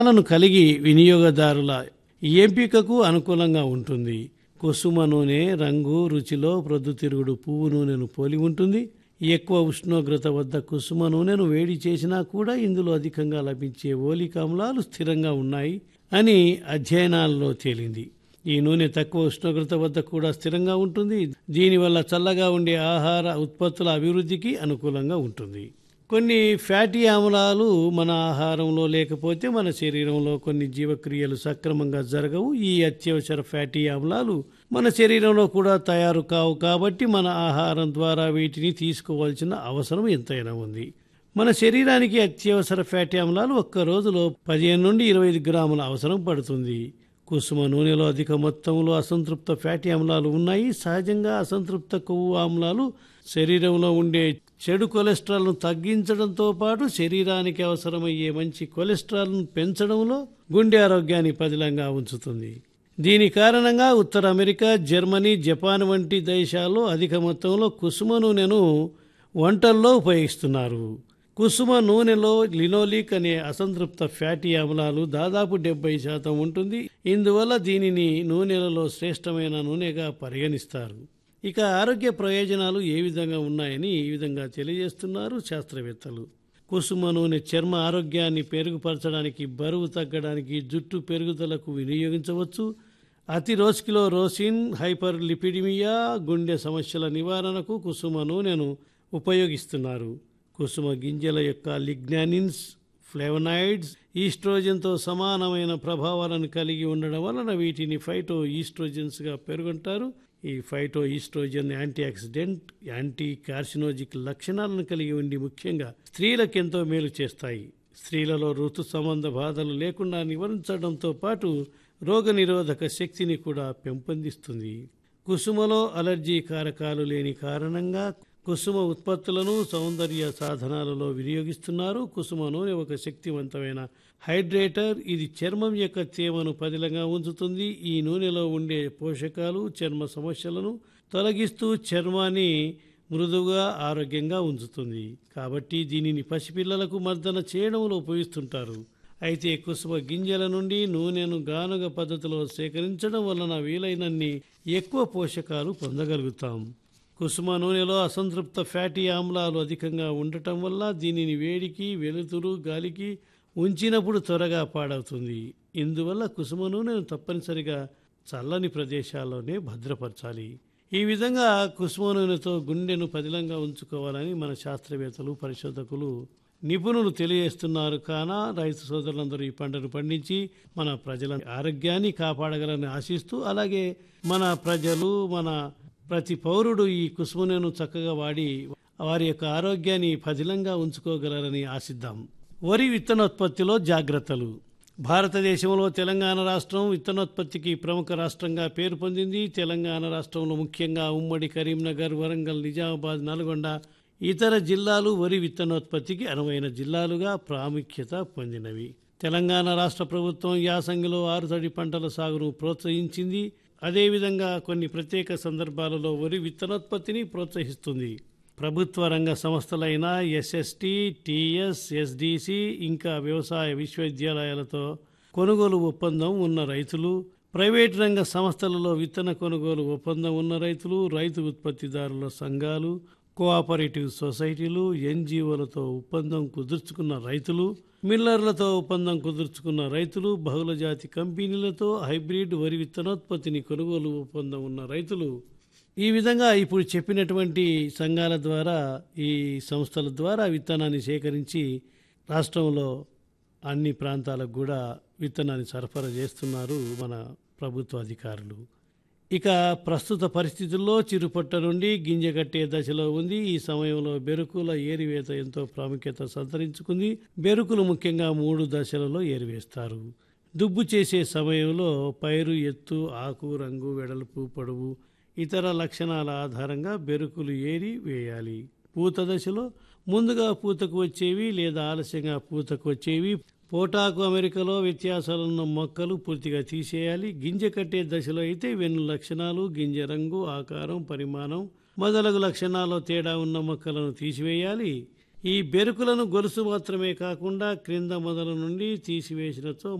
లను కలిగి వినియోగదారుల ఎంపికకు అనుకూలంగా ఉంటుంది కుసుమ నూనె రంగు రుచిలో ప్రొద్దుతిరుగుడు పువ్వు నూనెను పోలి ఉంటుంది ఎక్కువ ఉష్ణోగ్రత వద్ద కుసుమ నూనెను వేడి చేసినా కూడా ఇందులో అధికంగా లభించే ఓలిక ఆమ్లాలు స్థిరంగా ఉన్నాయి అని అధ్యయనాల్లో తేలింది ఈ నూనె తక్కువ ఉష్ణోగ్రత వద్ద కూడా స్థిరంగా ఉంటుంది దీనివల్ల చల్లగా ఉండే ఆహార ఉత్పత్తుల అభివృద్ధికి అనుకూలంగా ఉంటుంది కొన్ని ఫ్యాటీ ఆమ్లాలు మన ఆహారంలో లేకపోతే మన శరీరంలో కొన్ని జీవక్రియలు సక్రమంగా జరగవు ఈ అత్యవసర ఫ్యాటీ ఆమ్లాలు మన శరీరంలో కూడా తయారు కావు కాబట్టి మన ఆహారం ద్వారా వీటిని తీసుకోవాల్సిన అవసరం ఎంతైనా ఉంది మన శరీరానికి అత్యవసర ఫ్యాటీ ఆమ్లాలు ఒక్క రోజులో పదిహేను నుండి ఇరవై ఐదు గ్రాముల అవసరం పడుతుంది కుసుమ నూనెలో అధిక మొత్తంలో అసంతృప్త ఫ్యాటీ ఆమ్లాలు ఉన్నాయి సహజంగా అసంతృప్త కొవ్వు ఆమ్లాలు శరీరంలో ఉండే చెడు కొలెస్ట్రాల్ను తగ్గించడంతో పాటు శరీరానికి అవసరమయ్యే మంచి కొలెస్ట్రాల్ను పెంచడంలో గుండె ఆరోగ్యాన్ని పదిలంగా ఉంచుతుంది దీని కారణంగా ఉత్తర అమెరికా జర్మనీ జపాన్ వంటి దేశాల్లో అధిక మొత్తంలో కుసుమ నూనెను వంటల్లో ఉపయోగిస్తున్నారు కుసుమ నూనెలో లినోలిక్ అనే అసంతృప్త ఫ్యాటీ ఆమ్లాలు దాదాపు డెబ్బై శాతం ఉంటుంది ఇందువల్ల దీనిని నూనెలలో శ్రేష్టమైన నూనెగా పరిగణిస్తారు ఇక ఆరోగ్య ప్రయోజనాలు ఏ విధంగా ఉన్నాయని ఈ విధంగా తెలియజేస్తున్నారు శాస్త్రవేత్తలు కుసుమ నూనె చర్మ ఆరోగ్యాన్ని పెరుగుపరచడానికి బరువు తగ్గడానికి జుట్టు పెరుగుదలకు వినియోగించవచ్చు అతిరోస్కిలో రోసిన్ హైపర్ లిపిడిమియా గుండె సమస్యల నివారణకు కుసుమ నూనెను ఉపయోగిస్తున్నారు కుసుమ గింజల యొక్క లిగ్నానిన్స్ ఫ్లేవనాయిడ్స్ ఈస్ట్రోజన్తో సమానమైన ప్రభావాలను కలిగి ఉండడం వలన వీటిని ఫైటో ఈస్ట్రోజన్స్గా పేర్కొంటారు ఈ phytoestrogen antioxidant anticarcinogenic లక్షణాలను కలిగి ఉండి ముఖ్యంగా స్త్రీలకు ఎంతో మేలు చేస్తాయి స్త్రీలలో ఋతు సంబంధ బాధలు లేకుండా నివారించడంతో పాటు రోగనిరోధక శక్తిని కూడా పెంపొందిస్తుంది కుసుమలో అలర్జీ కారకాలు లేని కారణంగా కుసుమ ఉత్పత్తులను సౌందర్య సాధనాలలో వినియోగిస్తున్నారు కుసుమ నూనె ఒక శక్తివంతమైన హైడ్రేటర్ ఇది చర్మం యొక్క తేమను పదిలంగా ఉంచుతుంది ఈ నూనెలో ఉండే పోషకాలు చర్మ సమస్యలను తొలగిస్తూ చర్మాన్ని మృదువుగా ఆరోగ్యంగా ఉంచుతుంది కాబట్టి దీనిని పసిపిల్లలకు మర్దన చేయడంలో ఉపయోగిస్తుంటారు అయితే కుసుమ గింజల నుండి నూనెను గానుగ పద్ధతిలో సేకరించడం వలన వీలైనన్ని ఎక్కువ పోషకాలు పొందగలుగుతాం కుసుమ నూనెలో అసంతృప్త ఫ్యాటీ ఆమ్లాలు అధికంగా ఉండటం వల్ల దీనిని వేడికి వెలుతురు గాలికి ఉంచినప్పుడు త్వరగా పాడవుతుంది ఇందువల్ల కుసుమ నూనెను తప్పనిసరిగా చల్లని ప్రదేశాల్లోనే భద్రపరచాలి ఈ విధంగా కుసుమ నూనెతో గుండెను పదిలంగా ఉంచుకోవాలని మన శాస్త్రవేత్తలు పరిశోధకులు నిపుణులు తెలియజేస్తున్నారు కాన రైతు సోదరులందరూ ఈ పంటను పండించి మన ప్రజల ఆరోగ్యాన్ని కాపాడగలని ఆశిస్తూ అలాగే మన ప్రజలు మన ప్రతి పౌరుడు ఈ కుసుమనను చక్కగా వాడి వారి యొక్క ఆరోగ్యాన్ని పదిలంగా ఉంచుకోగలరని ఆశిద్దాం వరి విత్తనోత్పత్తిలో జాగ్రత్తలు భారతదేశంలో తెలంగాణ రాష్ట్రం విత్తనోత్పత్తికి ప్రముఖ రాష్ట్రంగా పేరు పొందింది తెలంగాణ రాష్ట్రంలో ముఖ్యంగా ఉమ్మడి కరీంనగర్ వరంగల్ నిజామాబాద్ నల్గొండ ఇతర జిల్లాలు వరి విత్తనోత్పత్తికి అనువైన జిల్లాలుగా ప్రాముఖ్యత పొందినవి తెలంగాణ రాష్ట్ర ప్రభుత్వం యాసంగిలో ఆరుతడి పంటల సాగును ప్రోత్సహించింది అదేవిధంగా కొన్ని ప్రత్యేక సందర్భాలలో వరి విత్తనోత్పత్తిని ప్రోత్సహిస్తుంది ప్రభుత్వ రంగ సంస్థలైన ఎస్ఎస్టి టిఎస్ ఎస్డిసి ఇంకా వ్యవసాయ విశ్వవిద్యాలయాలతో కొనుగోలు ఒప్పందం ఉన్న రైతులు ప్రైవేట్ రంగ సంస్థలలో విత్తన కొనుగోలు ఒప్పందం ఉన్న రైతులు రైతు ఉత్పత్తిదారుల సంఘాలు కోఆపరేటివ్ సొసైటీలు ఎన్జిఓలతో ఒప్పందం కుదుర్చుకున్న రైతులు మిల్లర్లతో ఒప్పందం కుదుర్చుకున్న రైతులు బహుళజాతి కంపెనీలతో హైబ్రిడ్ వరి విత్తనోత్పత్తిని కొనుగోలు ఒప్పందం ఉన్న రైతులు ఈ విధంగా ఇప్పుడు చెప్పినటువంటి సంఘాల ద్వారా ఈ సంస్థల ద్వారా విత్తనాన్ని సేకరించి రాష్ట్రంలో అన్ని ప్రాంతాలకు కూడా విత్తనాన్ని సరఫరా చేస్తున్నారు మన ప్రభుత్వ అధికారులు ఇక ప్రస్తుత పరిస్థితుల్లో చిరుపట్ట నుండి గింజ కట్టే దశలో ఉంది ఈ సమయంలో బెరుకుల ఏరివేత ఎంతో ప్రాముఖ్యత సంతరించుకుంది బెరుకులు ముఖ్యంగా మూడు దశలలో ఏరివేస్తారు దుబ్బు చేసే సమయంలో పైరు ఎత్తు ఆకు రంగు వెడల్పు పొడవు ఇతర లక్షణాల ఆధారంగా బెరుకులు ఏరి వేయాలి పూత దశలో ముందుగా పూతకు వచ్చేవి లేదా ఆలస్యంగా పూతకు వచ్చేవి పోటాకు అమెరికాలో వ్యత్యాసాలున్న మొక్కలు పూర్తిగా తీసేయాలి గింజ కట్టే దశలో అయితే వెన్ను లక్షణాలు గింజ రంగు ఆకారం పరిమాణం మొదలగు లక్షణాల్లో తేడా ఉన్న మొక్కలను తీసివేయాలి ఈ బెరుకులను గొలుసు మాత్రమే కాకుండా క్రింద మొదల నుండి తీసివేసినచో